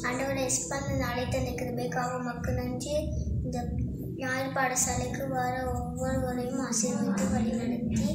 ஆண்டவரை எஸ்பான் இந்த அழைத்த இந்த கிருபைக்காக மக்கள் நன்றி இந்த ஞாயிறு பாடசாலைக்கு வர ஒவ்வொருவரையும் ஆசீர்வதித்து வழி நடத்தி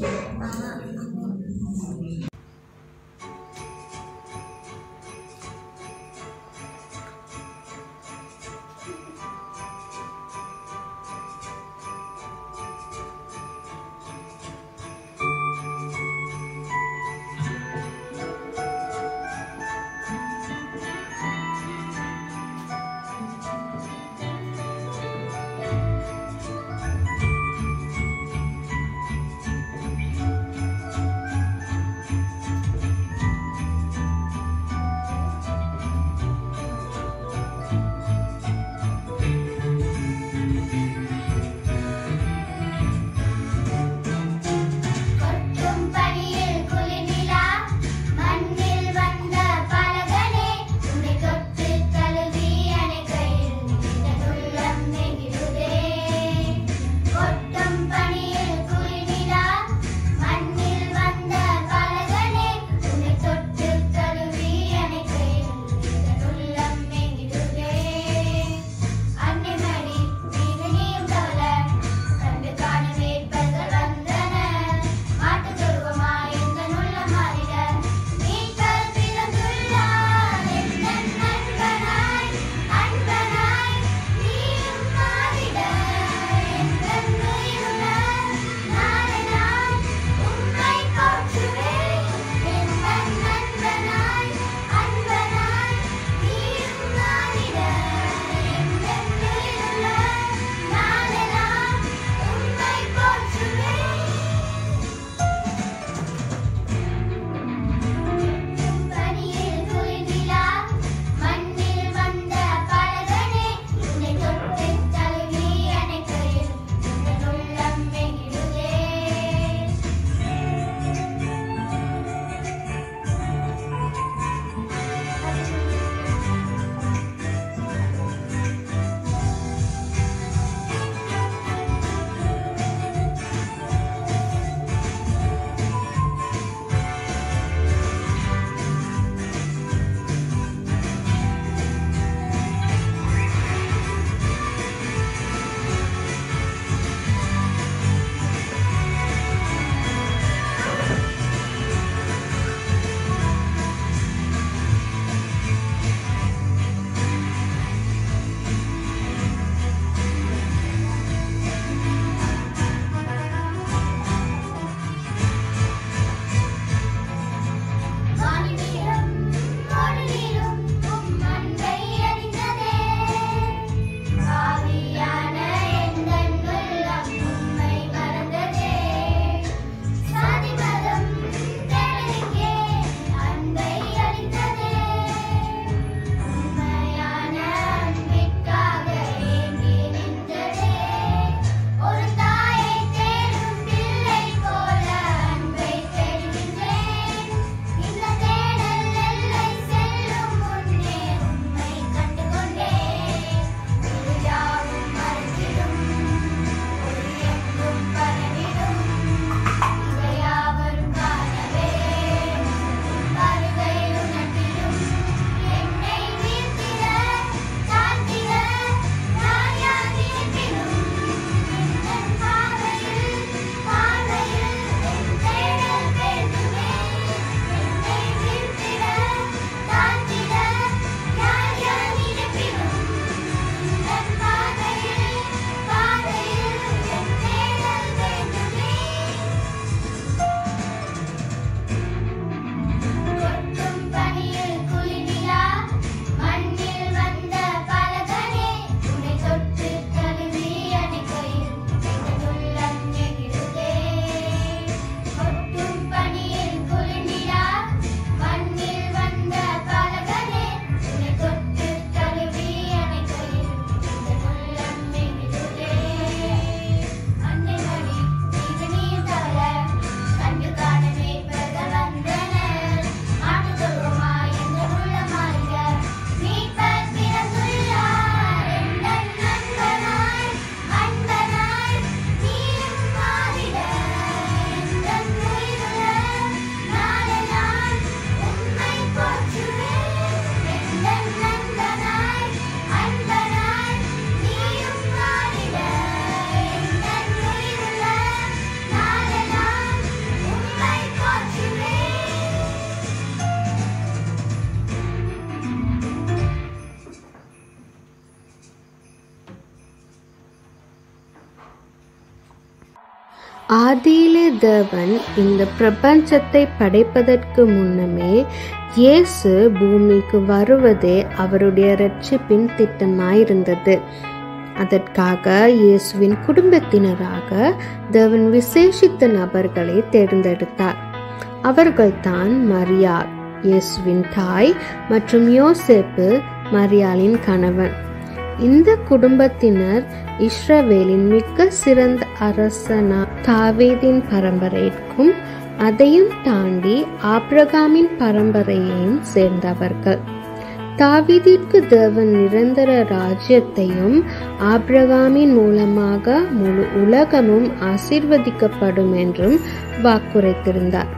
ஆதியிலே தேவன் இந்த பிரபஞ்சத்தை படைப்பதற்கு முன்னமே இயேசு பூமிக்கு வருவதே அவருடைய இரட்சிப்பின் திட்டமாயிருந்தது அதற்காக இயேசுவின் குடும்பத்தினராக தேவன் விசேஷித்த நபர்களை தேர்ந்தெடுத்தார் அவர்கள்தான் மரியாள் இயேசுவின் தாய் மற்றும் யோசேப்பு மரியாளின் கணவன் இந்த குடும்பத்தினர் இஸ்ரவேலின் மிக சிறந்த அரசனா தாவீதின் பரம்பரைக்கும் அதையும் தாண்டி ஆப்ரகாமின் பரம்பரையையும் சேர்ந்தவர்கள் தாவீதிற்கு தேவன் நிரந்தர ராஜ்யத்தையும் ஆப்ரகாமின் மூலமாக முழு உலகமும் ஆசீர்வதிக்கப்படும் என்றும் வாக்குரைத்திருந்தார்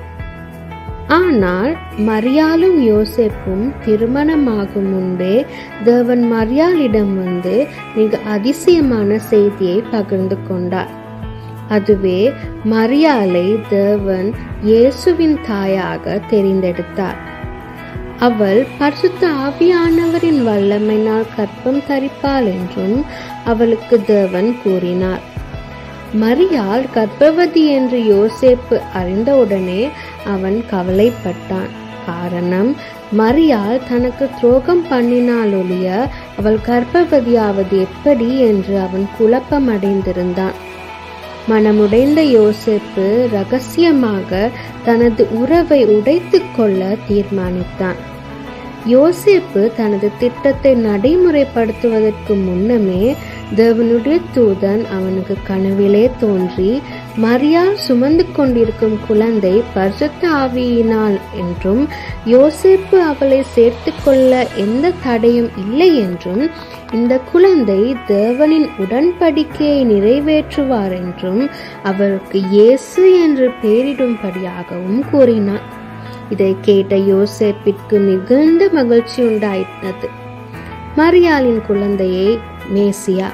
ஆனால் மரியாளும் யோசேப்பும் திருமணமாகும் முன்பே தேவன் மரியாளிடம் வந்து மிக அதிசயமான செய்தியை பகிர்ந்து கொண்டார் அதுவே மரியாளை தேவன் இயேசுவின் தாயாக தெரிந்தெடுத்தார் அவள் பரிசுத்த ஆவியானவரின் வல்லமையினால் கற்பம் தரிப்பாள் என்றும் அவளுக்கு தேவன் கூறினார் மரியாள் கர்ப்பவதி என்று யோசேப்பு அறிந்தவுடனே அவன் கவலைப்பட்டான் காரணம் மரியாள் தனக்கு துரோகம் பண்ணினால் ஒழிய அவள் கர்ப்பவதியாவது எப்படி என்று அவன் குழப்பமடைந்திருந்தான் மனமுடைந்த யோசேப்பு ரகசியமாக தனது உறவை உடைத்துக் கொள்ள தீர்மானித்தான் யோசேப்பு தனது திட்டத்தை நடைமுறைப்படுத்துவதற்கு முன்னமே தேவனுடைய தூதன் அவனுக்கு கனவிலே தோன்றி மரியாள் சுமந்து கொண்டிருக்கும் குழந்தை பரிசுத்த ஆவியினால் என்றும் யோசேப்பு அவளை சேர்த்து கொள்ள எந்த தடையும் இல்லை என்றும் இந்த குழந்தை தேவனின் உடன்படிக்கையை நிறைவேற்றுவார் என்றும் அவருக்கு இயேசு என்று பெயரிடும்படியாகவும் கூறினார் இதை கேட்ட யோசேப்பிற்கு மிகுந்த மகிழ்ச்சி உண்டாயிட்டது மரியாளின் குழந்தையை மேசியா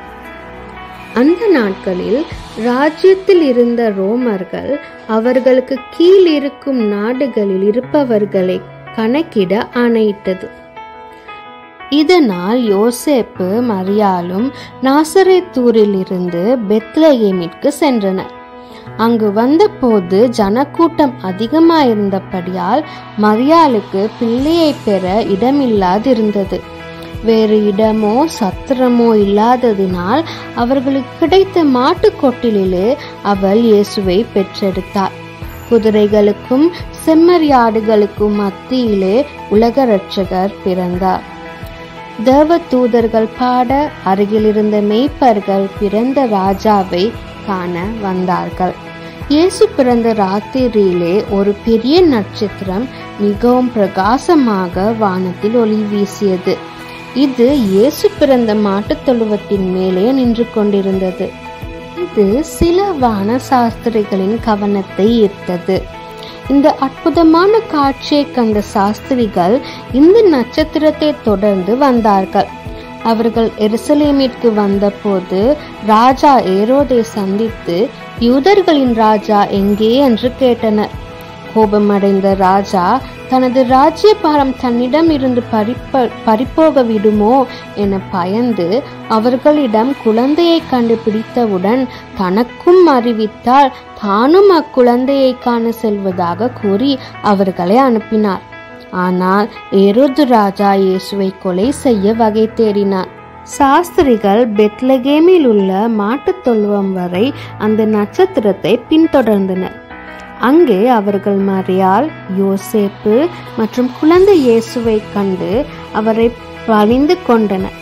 அந்த நாட்களில் ராஜ்யத்தில் இருந்த ரோமர்கள் அவர்களுக்கு கீழ் இருக்கும் நாடுகளில் இருப்பவர்களை கணக்கிட ஆணையிட்டது இதனால் யோசேப்பு மரியாலும் நாசரேத்தூரில் இருந்து பெத்லகேமிற்கு சென்றனர் அங்கு வந்தபோது ஜனக்கூட்டம் அதிகமாயிருந்தபடியால் மரியாளுக்கு பிள்ளையை பெற இடமில்லாதிருந்தது வேறு இடமோ சத்திரமோ இல்லாததினால் அவர்களுக்கு கிடைத்த மாட்டுக்கொட்டிலே அவள் இயேசுவை பெற்றெடுத்தாள் குதிரைகளுக்கும் செம்மறியாடுகளுக்கும் மத்தியிலே உலக இரட்சகர் பிறந்தார் தேவ தூதர்கள் பாட அருகிலிருந்த மேய்ப்பர்கள் பிறந்த ராஜாவை காண வந்தார்கள் இயேசு பிறந்த ராத்திரியிலே ஒரு பெரிய நட்சத்திரம் மிகவும் பிரகாசமாக வானத்தில் ஒளி வீசியது இது இயேசு பிறந்த மாட்டுத் தொழுவத்தின் மேலே நின்று கொண்டிருந்தது இது சில வான சாஸ்திரிகளின் கவனத்தை ஈர்த்தது இந்த அற்புதமான காட்சியை கண்ட சாஸ்திரிகள் இந்த நட்சத்திரத்தை தொடர்ந்து வந்தார்கள் அவர்கள் எருசலேமிற்கு வந்தபோது ராஜா ஏரோதை சந்தித்து யூதர்களின் ராஜா எங்கே என்று கேட்டனர் கோபமடைந்த ராஜா தனது ராஜ்யபாரம் தன்னிடம் இருந்து பறிப்ப பறிப்போக விடுமோ என பயந்து அவர்களிடம் குழந்தையை கண்டுபிடித்தவுடன் தனக்கும் அறிவித்தால் தானும் அக்குழந்தையை காண செல்வதாக கூறி அவர்களை அனுப்பினார் ஆனால் ஏரோது ராஜா இயேசுவை கொலை செய்ய வகை தேடினார் சாஸ்திரிகள் பெத்லகேமில் உள்ள மாட்டுத் தொழுவம் வரை அந்த நட்சத்திரத்தை பின்தொடர்ந்தனர் அங்கே அவர்கள் மரியாள் யோசேப்பு மற்றும் குழந்தை இயேசுவை கண்டு அவரை பணிந்து கொண்டனர்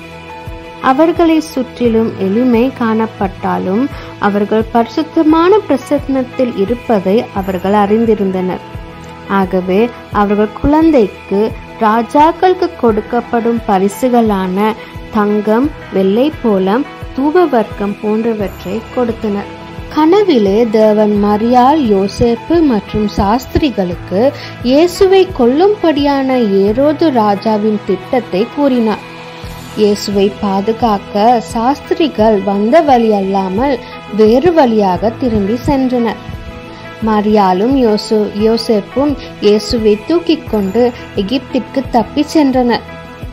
அவர்களை சுற்றிலும் எளிமை காணப்பட்டாலும் அவர்கள் பரிசுத்தமான பிரசன்னத்தில் இருப்பதை அவர்கள் அறிந்திருந்தனர் ஆகவே அவர்கள் குழந்தைக்கு ராஜாக்களுக்கு கொடுக்கப்படும் பரிசுகளான தங்கம் வெள்ளை போலம் தூப வர்க்கம் போன்றவற்றை கொடுத்தனர் கனவிலே தேவன் மரியாள் யோசேப்பு மற்றும் சாஸ்திரிகளுக்கு இயேசுவை கொல்லும்படியான ஏரோது ராஜாவின் திட்டத்தை கூறினார் இயேசுவை பாதுகாக்க சாஸ்திரிகள் வந்த வழி அல்லாமல் வேறு வழியாக திரும்பி சென்றனர் மரியாளும் யோசு யோசேப்பும் இயேசுவை தூக்கிக் கொண்டு எகிப்திற்கு தப்பிச் சென்றனர்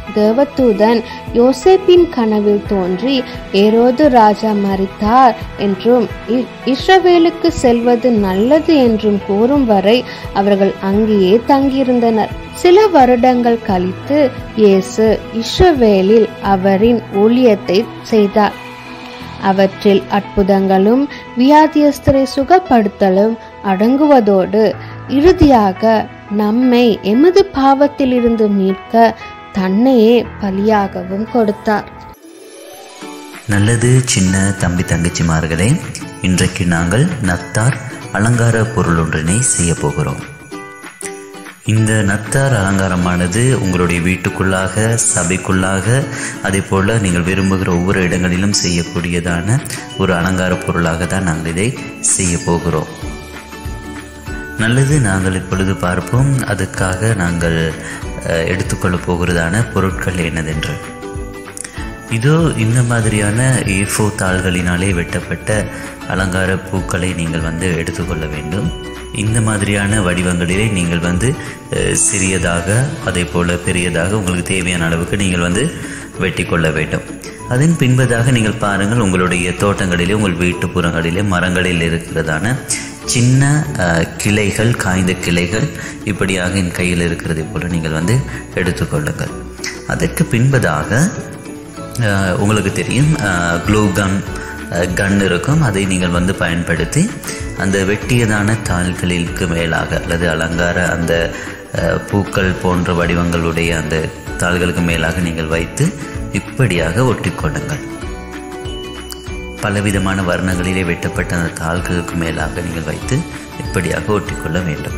தேவதூதன் யோசேப்பின் கனவில் தோன்றி ஏரோது ராஜா மரித்தார் என்றும் இ- இஸ்ரவேலுக்கு செல்வது நல்லது என்றும் கூறும் வரை அவர்கள் அங்கேயே தங்கியிருந்தனர் சில வருடங்கள் கழித்து இயேசு இஸ்ரவேலில் அவரின் ஊழியத்தை செய்தார் அவற்றில் அற்புதங்களும் வியாதியஸ்தரை சுகப்படுத்தலும் அடங்குவதோடு இறுதியாக நம்மை எமது பாவத்திலிருந்து மீட்க தன்னையே பலியாகவும் கொடுத்தார் நல்லது சின்ன தம்பி தங்கச்சிமார்களே இன்றைக்கு நாங்கள் நத்தார் அலங்கார பொருள் ஒன்றினை செய்ய போகிறோம் இந்த நத்தார் அலங்காரமானது உங்களுடைய வீட்டுக்குள்ளாக சபைக்குள்ளாக அதே போல் நீங்கள் விரும்புகிற ஒவ்வொரு இடங்களிலும் செய்யக்கூடியதான ஒரு அலங்கார பொருளாக தான் நாங்கள் இதை செய்ய போகிறோம் நல்லது நாங்கள் இப்பொழுது பார்ப்போம் அதுக்காக நாங்கள் அஹ், எடுத்துக்கொள்ளப் போகிறதான பொருட்கள் என்னதென்று இதோ இந்த மாதிரியான ஏஃபோ தாள்களினாலே வெட்டப்பட்ட அலங்கார பூக்களை நீங்கள் வந்து எடுத்துக்கொள்ள வேண்டும் இந்த மாதிரியான வடிவங்களிலே நீங்கள் வந்து அஹ், சிறியதாக அதே போல் பெரியதாக உங்களுக்கு தேவையான அளவுக்கு நீங்கள் வந்து வெட்டி கொள்ள வேண்டும் அதன் பின்பதாக நீங்கள் பாருங்கள் உங்களுடைய தோட்டங்களிலே உங்கள் வீட்டுப்புறங்களிலே மரங்களில் இருக்கிறதான சின்ன அஹ், கிளைகள் காய்ந்த கிளைகள் இப்படியாக என் கையில் இருக்கிறதை போல நீங்கள் வந்து எடுத்துக்கொள்ளுங்கள் அதற்கு பின்பதாக அஹ், உங்களுக்கு தெரியும் க்ளூ கன் கன் இருக்கும் அதை நீங்கள் வந்து பயன்படுத்தி அந்த வெட்டியதான தாள்களிற்கு மேலாக அல்லது அலங்கார அந்த அஹ், பூக்கள் போன்ற வடிவங்களுடைய அந்த தாள்களுக்கு மேலாக நீங்கள் வைத்து இப்படியாக ஒட்டிக்கொள்ளுங்கள் பலவிதமான வர்ணங்களிலே வெட்டப்பட்ட அந்த தாள்களுக்கு மேலாக நீங்கள் வைத்து இப்படியாக ஒட்டிக்கொள்ள வேண்டும்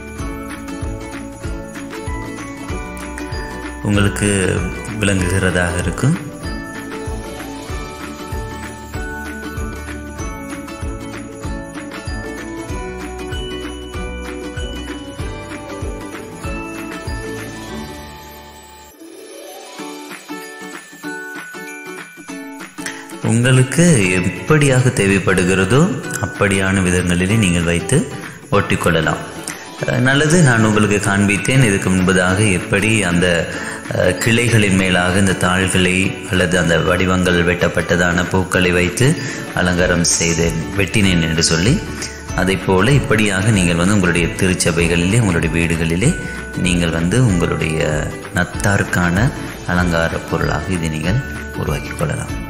உங்களுக்கு விளங்குகிறதாக இருக்கும் உங்களுக்கு எப்படியாக தேவைப்படுகிறதோ அப்படியான விதங்களிலே நீங்கள் வைத்து ஒட்டிக்கொள்ளலாம் அஹ் நல்லது நான் உங்களுக்கு காண்பித்தேன் இதுக்கு முன்பதாக எப்படி அந்த அஹ், கிளைகளின் மேலாக இந்த தாள்களை அல்லது அந்த வடிவங்கள் வெட்டப்பட்டதான பூக்களை வைத்து அலங்காரம் செய்தேன் வெட்டினேன் என்று சொல்லி அதை போல இப்படியாக நீங்கள் வந்து உங்களுடைய திருச்சபைகளிலே உங்களுடைய வீடுகளிலே நீங்கள் வந்து உங்களுடைய நத்தாருக்கான அலங்கார பொருளாக இதை நீங்கள் உருவாக்கிக் கொள்ளலாம்